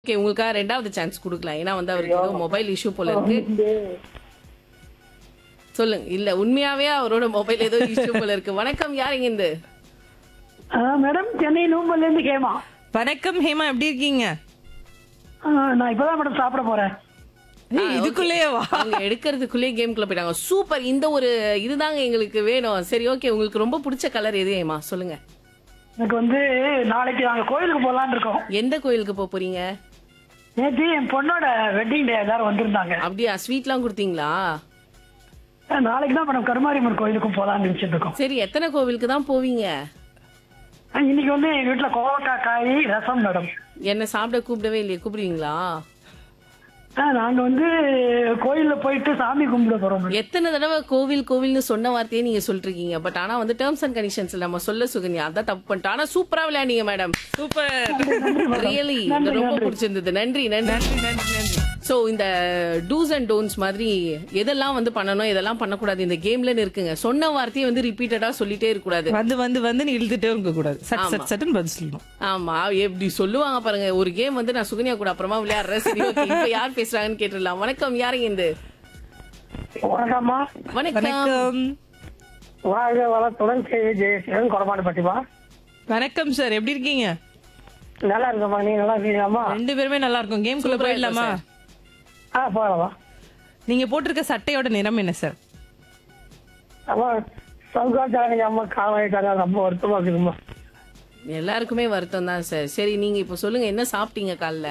Okay உங்களுக்காக ரெண்டாவது chance கொடுக்கலாம் ஏன்னா வந்து அவருக்கு ஏதோ மொபைல் இஷ்யூ போல இருக்கு சொல்லுங்க இல்ல உண்மையாவே அவரோட மொபைல் ஏதோ இஷ்யூ போல இருக்கு வணக்கம் யாருங்க இந்த ஆ, மேடம் சென்னை நூம்பல்ல இருந்து கேமா வணக்கம் ஹேமா எப்படி இருக்கீங்க ஆ, நான் இப்பதான் மேடம் சாப்பிட போறேன் ஏய், இதுக்குள்ளேயே வா அவங்க எடுக்கிறதுக்குள்ளே கேம்குள்ள போயிட்டாங்க சூப்பர் இந்த ஒரு இதுதாங்க எங்களுக்கு வேணும் சரி ஓகே உங்களுக்கு ரொம்ப பிடிச்ச கலர் எது ஏமா சொல்லுங்க எனக்கு வந்து நாளைக்கு நாங்க கோயிலுக்கு போலான்னு இருக்கோம் எந்த கோயிலுக்கு போக போறீங்க நேற்று என் பொண்ணோட வெட்டிங் டே எல்லாரும் வந்திருந்தாங்க அப்படியா ஸ்வீட்லாம் கொடுத்தீங்களா ஆ, நாளைக்கு தான் மேடம் கருமாரியம்மன் கோயிலுக்கும் போலான்னு நினைச்சிட்டு இருக்கோம் சரி எத்தனை கோவிலுக்கு தான் போவீங்க ஆ, இன்னைக்கு வந்து எங்க வீட்டுல கோவக்காய் காய் ரசம் மேடம் என்ன சாப்பிட கூப்பிடவே இல்லையே கூப்பிடுவீங்களா ஆ, நாங்க வந்து கோயில்ல போயிட்டு சாமி கும்பிட போறோம் மேடம். எத்தனை தடவை கோவில் கோவில்னு சொன்ன வார்த்தையே நீங்க சொல்றீங்க பட் ஆனா வந்து டேர்ம்ஸ் அண்ட் கண்டிஷன்ஸ் நம்ம சொல்ல சுகன்யா அதான் தப்பு பண்ணிட்டோம் ஆனா சூப்பரா விளையாண்டீங்க மேடம் சூப்பர் ரியலி ரொம்ப பிடிச்சிருந்தது நன்றி நன்றி நன்றி நன்றி நன்றி சோ இந்த டூஸ் அண்ட் டோன்ஸ் மாதிரி எதெல்லாம் வந்து பண்ணணும் எதெல்லாம் பண்ணக்கூடாது இந்த கேம்லன்னு இருக்குங்க சொன்ன வார்த்தையை வந்து ரிப்பீட்டடா சொல்லிட்டே இருக்க கூடாது வந்து வந்து வந்து நீ இழுத்துட்டே இருக்க கூடாது சட் சட் சட்டுன்னு பதில் சொல்லணும் ஆமா எப்படி சொல்லுவாங்க பாருங்க ஒரு கேம் வந்து நான் சுகன்யா கூட அப்புறமா விளையாடுறேன் சரி okay, இப்ப யார் பேசுறாங்கன்னு கேட்டுடலாம் வணக்கம் யாருங்க இந்த வணக்கம்மா வணக்கம் வணக்கம் வாழ்க வளத்துடன் கேவி ஜெயசீலன் கொடமாடு பட்டிமா வணக்கம் சார் எப்படி இருக்கீங்க நல்லா இருக்கம்மா நீங்க நல்லா இருக்கீங்களாம்மா ரெண்டு பேருமே நல்லா இருக்கும் கேம்குள்ள சூப்பரா இருக்கும் போயிடலாமா ஆ போகலாமா நீங்க போட்டிருக்க சட்டையோட நிறம் என்ன சார் அம்மா சவுகாச்சாரங்க அம்மா காவாயிட்டாங்க ரொம்ப வருத்தமா இருக்குதும்மா எல்லாருக்குமே வருத்தம் தான் சார் சரி நீங்க இப்ப சொல்லுங்க என்ன சாப்பிட்டீங்க காலைல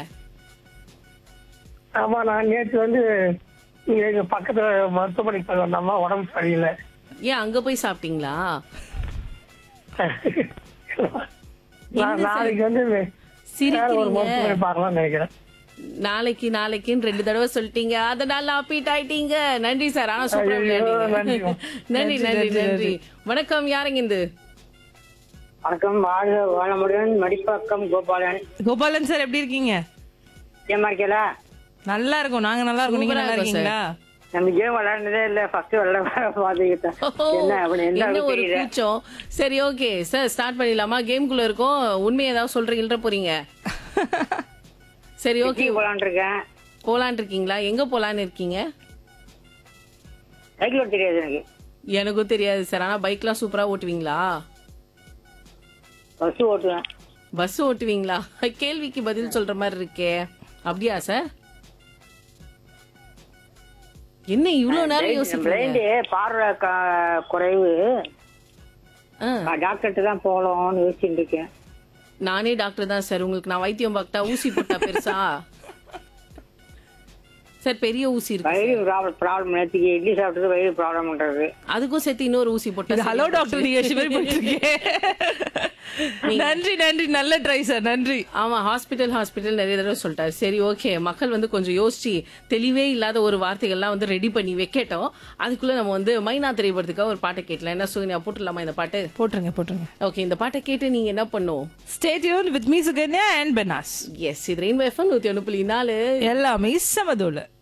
ஆமா நான் நேற்று வந்து இங்க எங்க பக்கத்துல மருத்துவமனைக்கு போய் வந்தோம்மா உடம்பு சரியில்லை ஏன் அங்க போய் சாப்பிட்டீங்களா நான் நாளைக்கு வந்து வேற ஒரு சிரிக்கிறீங்க மருத்துவமனை பார்க்கலாம்னு நினைக்கிறேன் நாளைக்கு நாளைக்குன்னு ரெண்டு தடவை சொல்லிட்டீங்க அதனால அப்பீட் ஆயிட்டீங்க நன்றி சார் ஆனா சூப்பரா ஐயோ, விளையாடுங்க நன்றிம்மா. நன்றி நன்றி நன்றி வணக்கம் யாருங்க இந்த வணக்கம் வாழ்க வாழமுடன் மடிப்பாக்கம் கோபாலன் கோபாலன் சார் எப்படி இருக்கீங்க ஏமா இருக்கல நல்லா இருக்கும் நாங்க நல்லா இருக்கோம் நீங்க சூப்பரா நல்லா இருக்கும் இருக்கீங்களா நம்ம கேம் விளையாடுனதே இல்ல ஃபர்ஸ்ட் விளையாட பாத்துக்கிட்டேன் என்ன அப்படி என்ன என்ன ஒரு தெரியல கூச்சம் சரி ஓகே சார் ஸ்டார்ட் பண்ணிடலாமா கேம்குள்ள இருக்கோம் உண்மையை ஏதாவது சொல்றீங்க இல்ல போறீங்க சரி ஓகே டீ போலான் இருக்கேன் போலான் இருக்கீங்களா எங்க போலான்னு இருக்கீங்க சைக்கிள் ஓட்ட தெரியாது எனக்கு எனக்கும் தெரியாது சார் ஆனா பைக்லாம் சூப்பரா ஓட்டுவீங்களா பஸ் ஓட்டுவேன் பஸ் ஓட்டுவீங்களா கேள்விக்கு பதில் சொல்ற மாதிரி இருக்கே அப்படியா சார் என்ன இவ்வளவு நேரம் யோசிக்கிறீங்க பிளைண்டு பார்வை க- குறைவு ஆ, டாக்டர்கிட்ட தான் போகலாம்னு யோசிச்சுட்டு இருக்கேன் நானே டாக்டர் தான் சார் உங்களுக்கு நான் வைத்தியம் பார்த்தா ஊசி போட்டா பெருசா சார் பெரிய ஊசி இருக்கு வயிறு ப்ராப்ளம் ப்ராப்ளம் நேற்றுக்கு இட்லி சாப்பிட்டது வயிறு ப்ராப்ளம் பண்றது அதுக்கும் சேர்த்து இன்னொரு ஊசி போட்டா ஹலோ டாக்டர் நிகழ்ச்சி மாதிரி போயிட்டு நன்றி நன்றி நல்ல ட்ரை சார் நன்றி ஆமா ஹாஸ்பிட்டல் ஹாஸ்பிட்டல் நிறைய தடவை சொல்லிட்டாரு சரி ஓகே மக்கள் வந்து கொஞ்சம் யோசிச்சு தெளிவே இல்லாத ஒரு வார்த்தைகள்லாம் வந்து ரெடி பண்ணி வைக்கட்டும் அதுக்குள்ள நம்ம வந்து மைனா திரைப்படத்துக்காக ஒரு பாட்டை கேட்கலாம் என்ன சுகன்யா போட்டுடலாமா இந்த பாட்டு போட்டுருங்க போட்டுருங்க ஓகே இந்த பாட்டை கேட்டு நீங்க என்ன பண்ணும் stay tune with me Sukanya and Benaz yes இது ரெயின்போ எஃப்எம் நூத்தி ஒன்று புள்ளி நாலு எல்லாமே சமதோல